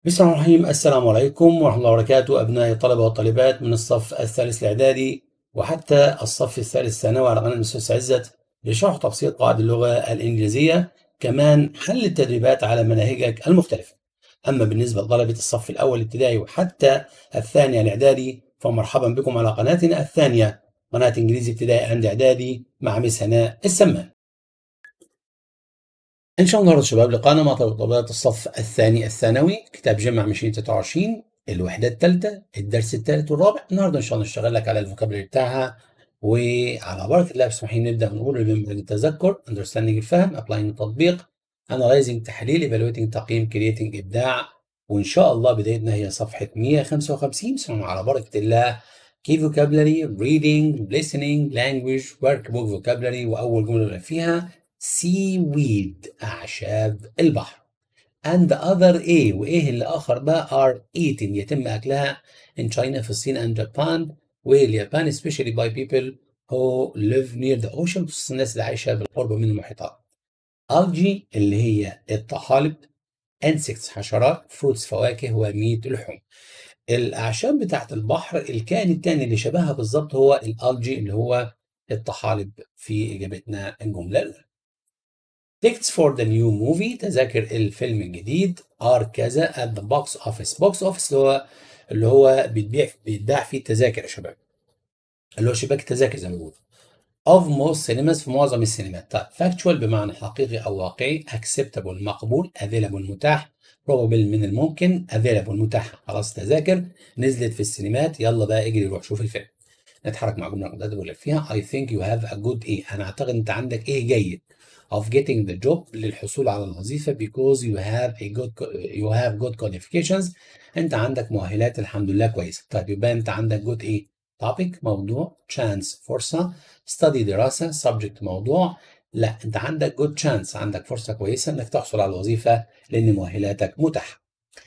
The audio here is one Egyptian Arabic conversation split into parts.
بسم الله الرحمن الرحيم السلام عليكم ورحمة الله وبركاته أبناء الطلبة والطالبات من الصف الثالث الإعدادي وحتى الصف الثالث ثانوي على قناة الأستاذ عزت لشرح تفصيل قواعد اللغة الإنجليزية كمان حل التدريبات على مناهجك المختلفة أما بالنسبة لطلبة الصف الأول الابتدائي وحتى الثاني الإعدادي فمرحبا بكم على قناتنا الثانية قناة إنجليزي ابتدائي عند إعدادي مع مس هناء السمان ان شاء الله النهارده شباب لقانا مع طلبات الصف الثاني الثانوي كتاب جمع 2023 الوحده الثالثه الدرس الثالث والرابع النهارده ان شاء الله نشتغل لك على الفوكابلري بتاعها وعلى بركه الله اسمحين نبدا ونقول ريمبر التذكر اندرستاندينج الفهم ابلاينج التطبيق انالايزنج تحليل ايفالويتنج تقييم كرييتنج ابداع وان شاء الله بدايتنا هي صفحه 155 ثم على بركه الله key vocabulary reading listening language workbook vocabulary واول جمله فيها seaweed أعشاب البحر and the other A وإيه اللي آخر ده are eaten يتم أكلها in China في الصين and Japan واليابان especially by people who live near the ocean خصوصا الناس اللي عايشة بالقرب من المحيطات algae اللي هي الطحالب insects حشرات fruits فواكه وميت لحوم الأعشاب بتاعت البحر الكائن التاني اللي شبهها بالظبط هو الالجي اللي هو الطحالب في إجابتنا الجملة الأولى tickets for the new movie تذاكر الفيلم الجديد are كذا at the box office box office اللي هو اللي هو بيتبيع بيتباع فيه التذاكر يا شباب اللي هو شباك التذاكر زي ما بيقولوا of most cinemas في معظم السينمات طيب factual بمعنى حقيقي او واقعي acceptable مقبول available متاح probable من الممكن available متاح خلاص تذاكر نزلت في السينمات يلا بقى اجري روح شوف الفيلم نتحرك مع جمله مقدمه بقول لك فيها I think you have a good A انا اعتقد انت عندك ايه جيد of getting the job للحصول على الوظيفة because you have a good you have good qualifications انت عندك مؤهلات الحمد لله كويسة طيب يبقى انت عندك good ايه topic موضوع chance فرصة study دراسة subject موضوع لا انت عندك good chance عندك فرصة كويسة انك تحصل على الوظيفة لان مؤهلاتك متاحة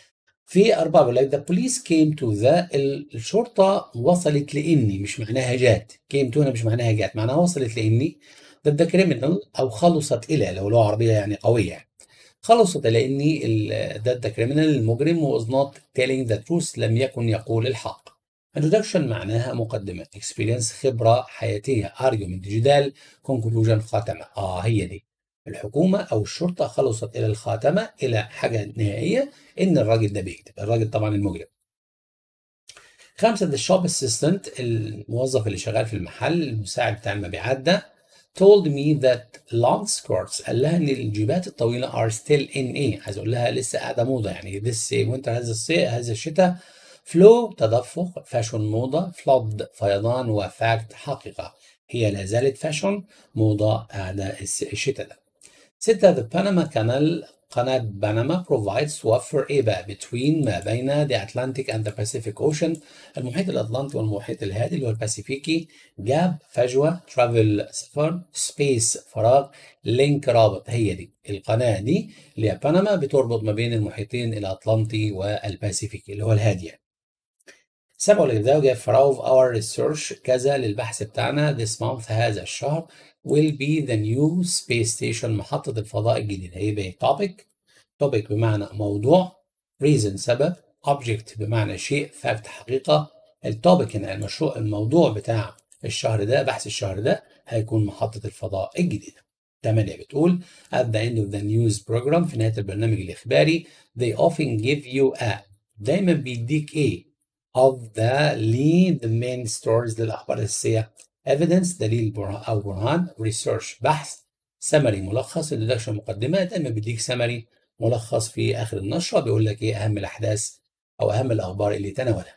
في أربعة بيقول لك the police came to the الشرطة وصلت لإني مش معناها جات came to هنا مش معناها جات معناها وصلت لإني ضد كريمنال او خلصت الى لو لغه عربيه يعني قويه يعني خلصت الى اني ضد كريمنال المجرم was not telling the truth لم يكن يقول الحق introduction معناها مقدمه experience خبره حياتيه argument جدال conclusion خاتمه اه هي دي الحكومه او الشرطه خلصت الى الخاتمه الى حاجه نهائيه ان الراجل ده بيكتب الراجل طبعا المجرم خمسة the shop assistant الموظف اللي شغال في المحل المساعد بتاع المبيعات ده told me that long skirts قال لها ان الجيبات الطويله are still in ايه عايز اقول لها لسه قاعده موضه يعني this winter هذا الصيف هذا الشتاء flow تدفق فاشون موضه flood فيضان وفاكت حقيقه هي لا زالت فاشون موضه قاعده الشتاء ده ستة the Panama Canal قناة بنما provides توفر إيه بقى between ما بين the Atlantic and the Pacific Ocean المحيط الأطلنطي والمحيط الهادي اللي هو الباسيفيكي جاب فجوة travel سفر space فراغ link رابط هي دي القناة دي اللي هي بنما بتربط ما بين المحيطين الأطلنطي والباسيفيكي اللي هو الهادي يعني. سبعة اللي ده جاب فراغ our research كذا للبحث بتاعنا this month هذا الشهر will be the new space station محطة الفضاء الجديدة هيبقى topic topic بمعنى موضوع reason سبب object بمعنى شيء fact حقيقة التوبيك هنا المشروع الموضوع بتاع الشهر ده بحث الشهر ده هيكون محطة الفضاء الجديدة 8 بتقول at the end of the news program في نهاية البرنامج الإخباري they often give you a دايما بيديك ايه of the lead the main stories للأخبار الأساسية evidence دليل او برهان research بحث summary ملخص introduction مقدمه دايما بيديك summary ملخص في اخر النشره بيقول لك ايه اهم الاحداث او اهم الاخبار اللي تناولها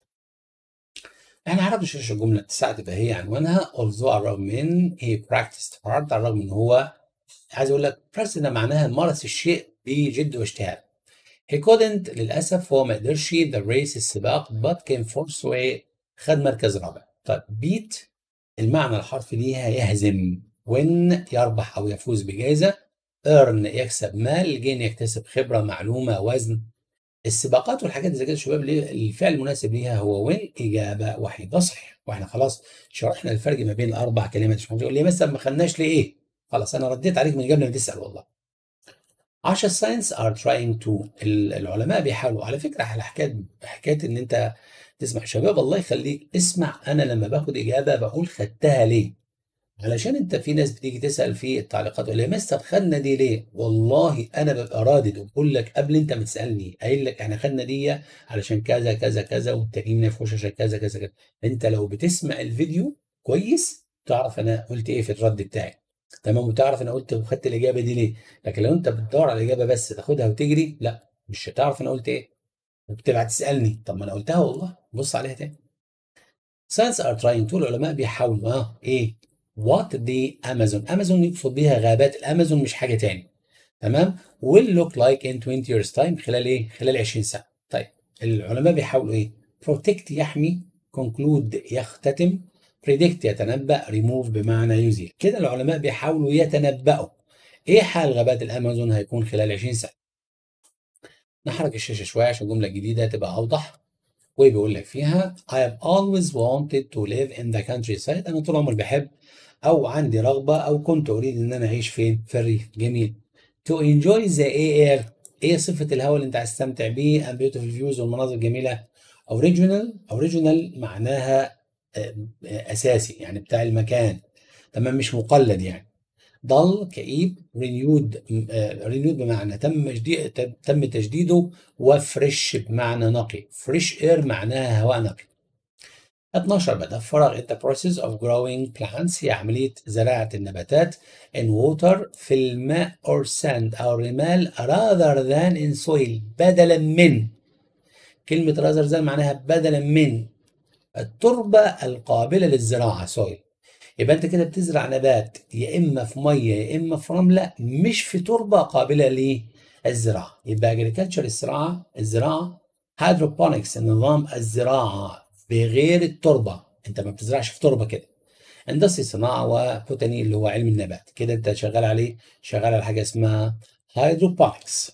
احنا عرفنا شاشه الجمله التسعه تبقى هي عنوانها although على الرغم من he practiced hard على الرغم ان هو عايز اقول لك practice ده معناها مارس الشيء بجد واجتهاد he couldn't للاسف هو ما قدرش the race السباق but came fourth way خد مركز رابع طيب beat المعنى الحرفي ليها يهزم win يربح أو يفوز بجائزة earn يكسب مال gain يكتسب خبرة معلومة وزن السباقات والحاجات زي كده شباب الفعل المناسب ليها هو win إجابة وحيدة صحيح واحنا خلاص شرحنا الفرق ما بين الأربع كلمات مش يقول لي مثلا ما خدناش ليه إيه خلاص أنا رديت عليك من قبل ما تسأل والله 10 science are trying to ال- العلماء بيحاولوا على فكرة على حكاية حكاية إن أنت تسمع شباب الله يخليك اسمع أنا لما باخد إجابة بقول خدتها ليه؟ علشان انت في ناس بتيجي تسال في التعليقات ولا يا مستر خدنا دي ليه؟ والله انا ببقى رادد وبقول لك قبل انت ما تسالني قايل لك احنا خدنا دي علشان كذا كذا كذا والتانيين ما يفوش عشان كذا كذا كذا انت لو بتسمع الفيديو كويس تعرف انا قلت ايه في الرد بتاعي تمام وتعرف انا قلت وخدت الاجابه دي ليه لكن لو انت بتدور على الاجابه بس تاخدها وتجري لا مش هتعرف انا قلت ايه وبتبعت تسالني طب ما انا قلتها والله بص عليها تاني science are trying to العلماء بيحاولوا اه ايه what the Amazon Amazon يقصد بيها غابات الامازون مش حاجه تاني تمام will look like in 20 years time خلال ايه خلال 20 سنه طيب العلماء بيحاولوا ايه protect يحمي conclude يختتم predict يتنبأ remove بمعنى يزيل كده العلماء بيحاولوا يتنبأوا ايه حال غابات الامازون هيكون خلال 20 سنه نحرك الشاشه شويه عشان الجمله الجديده تبقى اوضح وبيقول لك فيها I have always wanted to live in the countryside أنا طول عمري بحب أو عندي رغبة أو كنت أريد إن أنا أعيش فين؟ في الريف جميل to enjoy the air إيه صفة الهواء اللي أنت عايز تستمتع بيه and beautiful views والمناظر الجميلة original original معناها آه، آه، أساسي يعني بتاع المكان تمام مش مقلد يعني ضل كئيب رينيود رينيود بمعنى تم جديد تم تجديده وفريش بمعنى نقي فريش اير معناها هواء نقي 12 بدأ فراغ in the process of growing plants هي عملية زراعة النباتات in water في الماء or sand أو رمال rather than in soil بدلا من كلمة rather than معناها بدلا من التربة القابلة للزراعة soil يبقى انت كده بتزرع نبات يا اما في ميه يا اما في رمله مش في تربه قابله للزراعه يبقى اجريكلتشر الزراعه الزراعه هيدروبونكس نظام الزراعه بغير التربه انت ما بتزرعش في تربه كده هندسه صناعه وبوتاني اللي هو علم النبات كده انت شغال عليه شغال على حاجه اسمها هيدروبونكس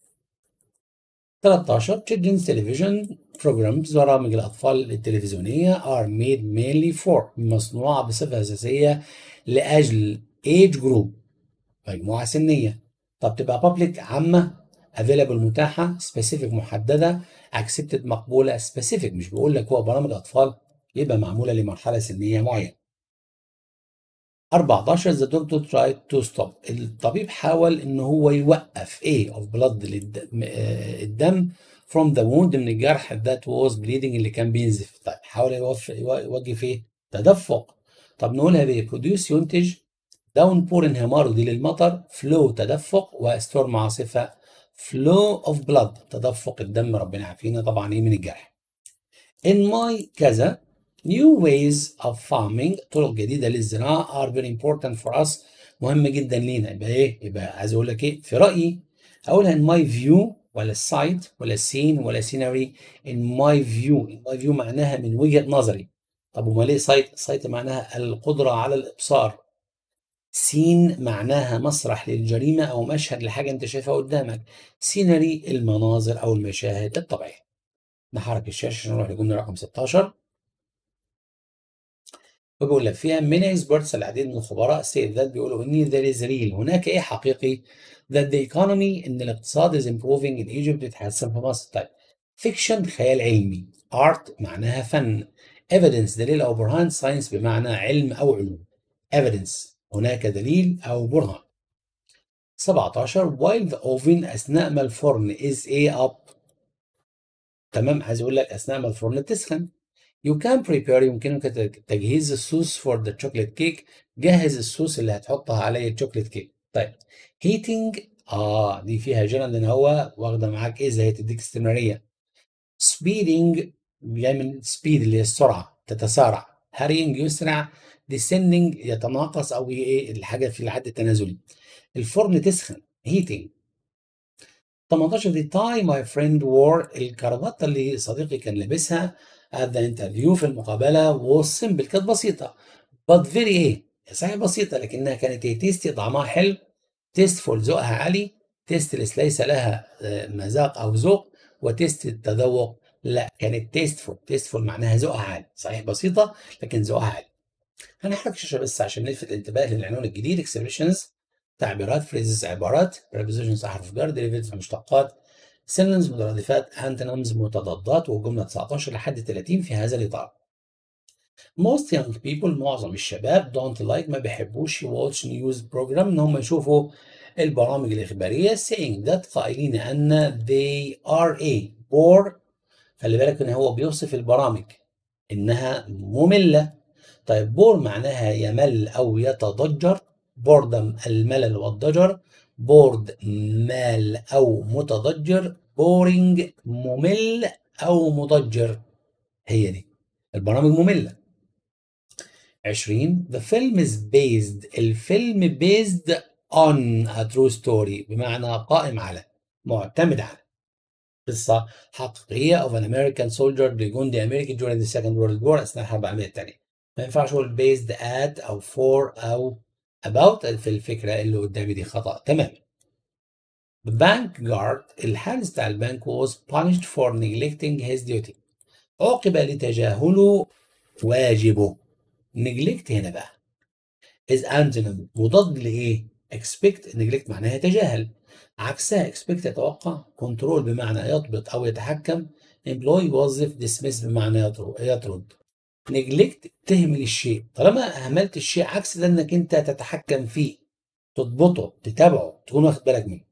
13 children's television programs برامج الأطفال التلفزيونية are made mainly for مصنوعة بصفة أساسية لأجل age group مجموعة سنية طب تبقى public عامة available متاحة specific محددة accepted مقبولة specific مش بيقول لك هو برامج أطفال يبقى معمولة لمرحلة سنية معينة 14 the doctor tried to stop الطبيب حاول ان هو يوقف ايه of blood للدم آه، الدم from the wound من الجرح that was bleeding اللي كان بينزف طيب حاول يوف- يو- يوقف ايه تدفق طب نقولها بايه produce ينتج داون بور انهمار ودي للمطر فلو تدفق وستورم عاصفه فلو اوف بلاد تدفق الدم ربنا يعافينا طبعا ايه من الجرح in my كذا new ways of farming طرق جديده للزراعه are very important for us مهمه جدا لينا يبقى ايه يبقى عايز اقول لك ايه في رايي اقولها in my view ولا السايت ولا السين ولا سيناري in my view in my view معناها من وجهه نظري طب امال ايه سايت سايت معناها القدره على الابصار سين معناها مسرح للجريمة أو مشهد لحاجة أنت شايفها قدامك سيناري المناظر أو المشاهد الطبيعية نحرك الشاشة عشان نروح لجملة رقم 16 وبيقول لك فيها many experts العديد من الخبراء say that بيقولوا إن there is real هناك إيه حقيقي that the economy إن الاقتصاد is improving in Egypt بيتحسن في مصر طيب fiction خيال علمي art معناها فن evidence دليل أو برهان science بمعنى علم أو علوم evidence هناك دليل أو برهان 17 while the oven أثناء ما الفرن is a up تمام عايز أقول لك أثناء ما الفرن بتسخن you can prepare يمكنك تجهيز الصوص for the chocolate cake جهز الصوص اللي هتحطها عليه الشوكليت كيك طيب heating اه دي فيها جنرال لان هو واخده معاك ايه زي تديك استمراريه speeding جاي من speed اللي هي السرعه تتسارع hurrying يسرع descending يتناقص او ايه الحاجه في الحد التنازلي الفرن تسخن heating 18 دي تاي ماي فريند وور الكرافته اللي صديقي كان لابسها at the interview في المقابله was simple كانت بسيطه but very ايه صحيح بسيطه لكنها كانت ايه تيستي طعمها حلو تيستفول ذوقها عالي تيستلس ليس لها آه، مذاق او ذوق وتيست التذوق لا كانت تيستفول تيستفول معناها ذوقها عالي صحيح بسيطه لكن ذوقها عالي هنحرك الشاشه بس عشان نلفت الانتباه للعنوان الجديد expressions تعبيرات phrases عبارات prepositions أحرف جر derivatives مشتقات synonyms مترادفات antonyms متضادات والجملة 19 لحد 30 في هذا الإطار Most young people معظم الشباب don't like ما بيحبوش watch news program ان هم يشوفوا البرامج الإخبارية saying that قائلين أن they are a bore خلي بالك ان هو بيوصف البرامج انها مملة طيب بور معناها يمل او يتضجر بوردم الملل والضجر بورد مال او متضجر بورينج ممل او مضجر هي دي البرامج مملة 20 The film is based الفيلم based on a true story بمعنى قائم على معتمد على قصة حقيقية of an American soldier لجندي أمريكي during the second world war أثناء الحرب العالمية الثانية ما ينفعش أقول based at أو for أو about في الفكرة اللي قدامي دي خطأ تماما The bank guard الحارس بتاع البنك was punished for neglecting his duty عوقب لتجاهله واجبه neglect هنا بقى is antonym مضاد لإيه؟ expect neglect معناها يتجاهل عكسها expect يتوقع control بمعنى يضبط أو يتحكم employ يوظف dismiss بمعنى يطرد neglect تهمل الشيء طالما أهملت الشيء عكس ده إنك أنت تتحكم فيه تضبطه تتابعه تكون واخد بالك منه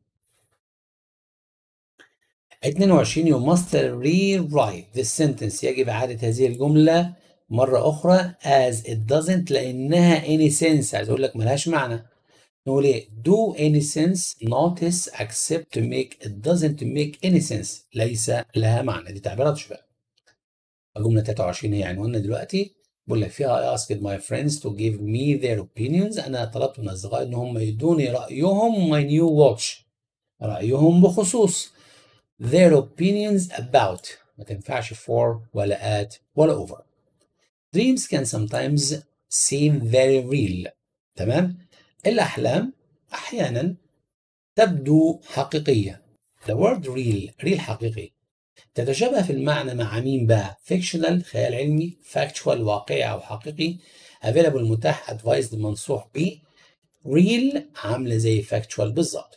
22 you must rewrite this sentence يجب إعادة هذه الجملة مرة أخرى as it doesn't لأنها any sense عايز أقول لك ملهاش معنى نقول إيه do any sense notice accept make it doesn't make any sense ليس لها معنى دي تعبيرات شباب الجملة 23 هي عنواننا دلوقتي بقول لك فيها I asked my friends to give me their opinions أنا طلبت من أصدقائي إن هم يدوني رأيهم my new watch رأيهم بخصوص their opinions about ما تنفعش for ولا at ولا over dreams can sometimes seem very real تمام الأحلام أحيانا تبدو حقيقية the word real real حقيقي تتشابه في المعنى مع مين بقى fictional خيال علمي factual واقعي أو حقيقي available متاح advised منصوح به real عاملة زي factual بالظبط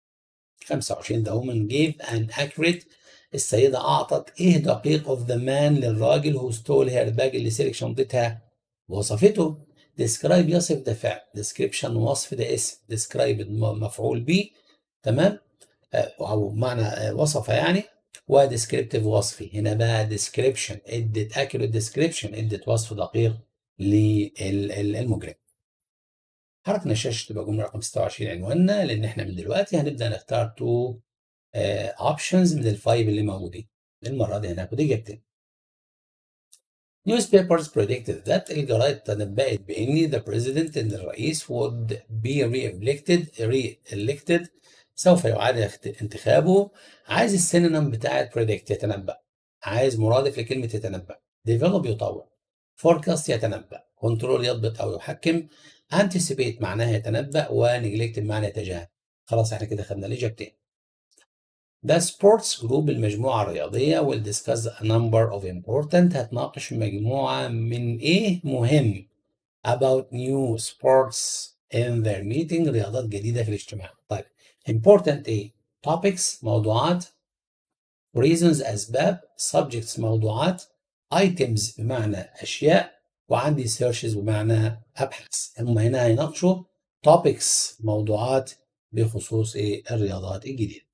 25 the woman gave an accurate السيدة أعطت إيه دقيق of the man للراجل who stole her bag اللي سرق شنطتها وصفته describe يصف ده فعل description وصف ده اسم describe مفعول به تمام أو معنى وصف يعني وديسكريبتيف وصفي هنا بقى description ادت accurate description ادت وصف دقيق للمجرم حركنا الشاشة تبقى جملة رقم 26 عنواننا لأن احنا من دلوقتي هنبدأ نختار تو اوبشنز من الفايف اللي موجودين المرة دي هناخد إجابتين Newspapers predicted that الجرائد تنبأت بأن the president إن الرئيس would be re-elected re-elected سوف يعاد انتخابه عايز السينونيم بتاعت predict يتنبأ عايز مرادف لكلمة يتنبأ develop يطور forecast يتنبأ control يضبط أو يحكم anticipate معناها يتنبأ ونجلكت بمعنى يتجاهل خلاص احنا كده خدنا الإجابتين The sports group المجموعة الرياضية will discuss a number of important هتناقش مجموعة من إيه مهم about new sports in their meeting رياضات جديدة في الاجتماع طيب important إيه topics موضوعات reasons أسباب subjects موضوعات items بمعنى أشياء وعندي searches بمعنى أبحث هم هنا هيناقشوا topics موضوعات بخصوص إيه الرياضات الجديدة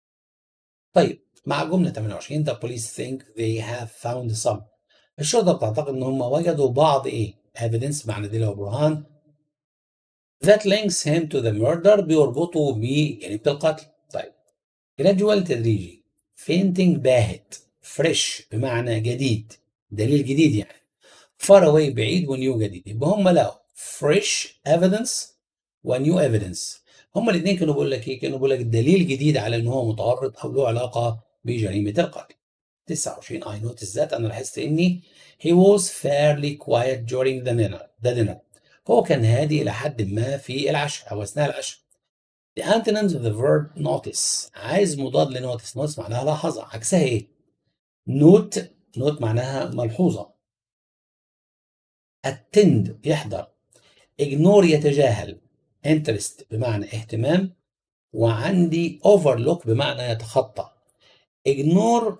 طيب مع جملة 28 the police think they have found some الشرطة بتعتقد إن هم وجدوا بعض إيه evidence معنى دليل وبرهان that links him to the murder بيربطه بجريمة القتل طيب gradual تدريجي fainting باهت fresh بمعنى جديد دليل جديد يعني far away بعيد ونيو جديد يبقى هم لقوا fresh evidence ونيو evidence هما الاثنين كانوا بيقول لك ايه؟ كانوا بيقول لك دليل جديد على ان هو متورط او له علاقه بجريمه القتل. 29 I noticed that انا لاحظت اني he was fairly quiet during the dinner. The dinner. هو كان هادي الى حد ما في العشاء او اثناء العشاء. The antonyms of the verb notice عايز مضاد لنوتس نوتس معناها لاحظة عكسها ايه؟ نوت نوت معناها ملحوظة. attend يحضر. ignore يتجاهل. interest بمعنى اهتمام وعندي overlook بمعنى يتخطى ignore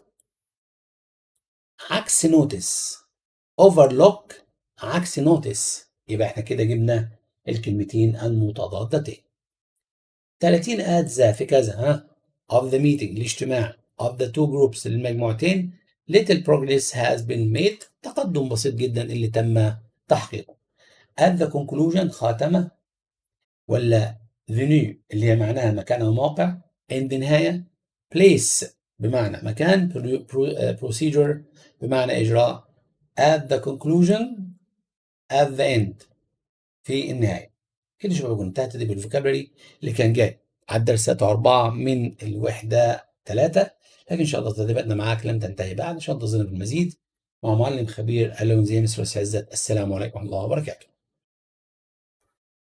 عكس notice overlook عكس notice يبقى احنا كده جبنا الكلمتين المتضادتين 30 اد ذا في كذا ها of the meeting الاجتماع of the two groups المجموعتين little progress has been made تقدم بسيط جدا اللي تم تحقيقه at the conclusion خاتمة ولا the new اللي هي معناها مكان أو موقع in the نهاية place بمعنى مكان procedure بمعنى إجراء at the conclusion at the end في النهاية كده شباب انتهت دي بالفوكابلري اللي كان جاي على الدرس أربعة من الوحدة ثلاثة لكن إن شاء الله تدريباتنا معاك لم تنتهي بعد إن شاء الله تنتظرنا بالمزيد مع معلم خبير ألون زي مصر عزت السلام عليكم ورحمة الله وبركاته